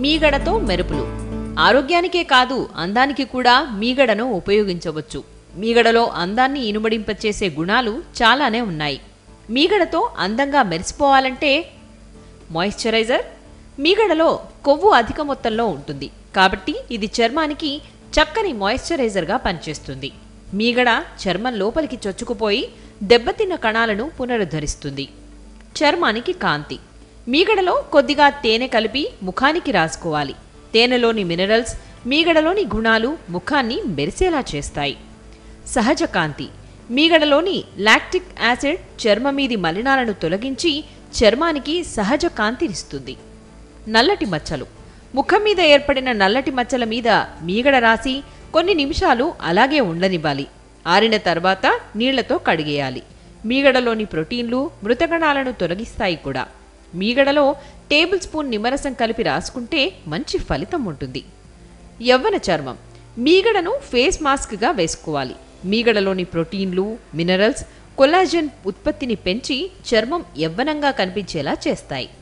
మీగడతో మెరుపులు ఆరోగ్యానికే కాదు అందానికి కూడా మీగడను ఉపయోగించవచ్చు మీగడలో అందాన్ని ఇనుమడింపచేసే గుణాలు చాలానే ఉన్నాయి మీగడతో అందంగా మెరిసిపోవాలంటే మాయిశ్చరైజర్ మీగడలో కొవ్వు అధిక మొత్తంలో ఉంటుంది కాబట్టి ఇది చర్మానికి చక్కని మాయిశ్చరైజర్గా పనిచేస్తుంది మీగడ చర్మం లోపలికి చొచ్చుకుపోయి దెబ్బతిన్న కణాలను పునరుద్ధరిస్తుంది చర్మానికి కాంతి మీగడలో కొద్దిగా తేనె కలిపి ముఖానికి రాసుకోవాలి తేనెలోని మినరల్స్ మీగడలోని గుణాలు ముఖాన్ని మెరిసేలా చేస్తాయి సహజ కాంతి మీగడలోని లాక్టిక్ యాసిడ్ చర్మం మీది మలినాలను తొలగించి చర్మానికి సహజ కాంతినిస్తుంది నల్లటి మచ్చలు ముఖం మీద ఏర్పడిన నల్లటి మచ్చల మీద మీగడ రాసి కొన్ని నిమిషాలు అలాగే ఉండనివ్వాలి ఆరిన తర్వాత నీళ్లతో కడిగేయాలి మీగడలోని ప్రోటీన్లు మృతకణాలను తొలగిస్తాయి కూడా మీగడలో టేబుల్ స్పూన్ నిమ్మరసం కలిపి రాసుకుంటే మంచి ఫలితం ఉంటుంది యవ్వన చర్మం మీగడను ఫేస్ మాస్క్గా వేసుకోవాలి మీగడలోని ప్రోటీన్లు మినరల్స్ కొలాజన్ ఉత్పత్తిని పెంచి చర్మం యవ్వనంగా కనిపించేలా చేస్తాయి